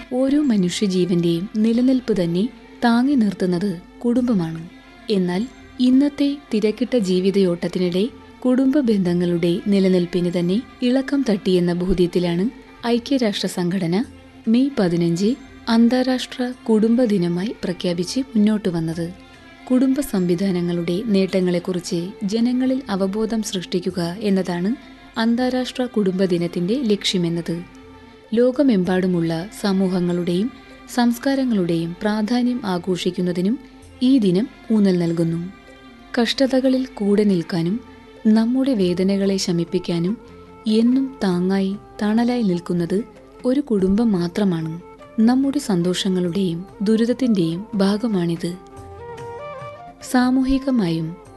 ഓരോ മനുഷ്യജീവന്റെയും നിലനിൽപ്പ് തന്നെ താങ്ങി നിർത്തുന്നത് കുടുംബമാണ് എന്നാൽ ഇന്നത്തെ തിരക്കിട്ട ജീവിതയോട്ടത്തിനിടെ കുടുംബ ബന്ധങ്ങളുടെ നിലനിൽപ്പിന് തന്നെ ഇളക്കം തട്ടിയെന്ന ബോധ്യത്തിലാണ് ഐക്യരാഷ്ട്ര സംഘടന മെയ് പതിനഞ്ച് അന്താരാഷ്ട്ര കുടുംബ ദിനമായി പ്രഖ്യാപിച്ച് മുന്നോട്ട് വന്നത് കുടുംബ സംവിധാനങ്ങളുടെ നേട്ടങ്ങളെക്കുറിച്ച് ജനങ്ങളിൽ അവബോധം സൃഷ്ടിക്കുക എന്നതാണ് അന്താരാഷ്ട്ര കുടുംബ ദിനത്തിന്റെ ലക്ഷ്യമെന്നത് ലോകമെമ്പാടുമുള്ള സമൂഹങ്ങളുടെയും സംസ്കാരങ്ങളുടെയും പ്രാധാന്യം ആഘോഷിക്കുന്നതിനും ഈ ദിനം ഊന്നൽ നൽകുന്നു കഷ്ടതകളിൽ കൂടെ നിൽക്കാനും നമ്മുടെ വേദനകളെ ശമിപ്പിക്കാനും എന്നും താങ്ങായി തണലായി നിൽക്കുന്നത് ഒരു കുടുംബം മാത്രമാണ് നമ്മുടെ സന്തോഷങ്ങളുടെയും ദുരിതത്തിന്റെയും ഭാഗമാണിത് സാമൂഹികമായും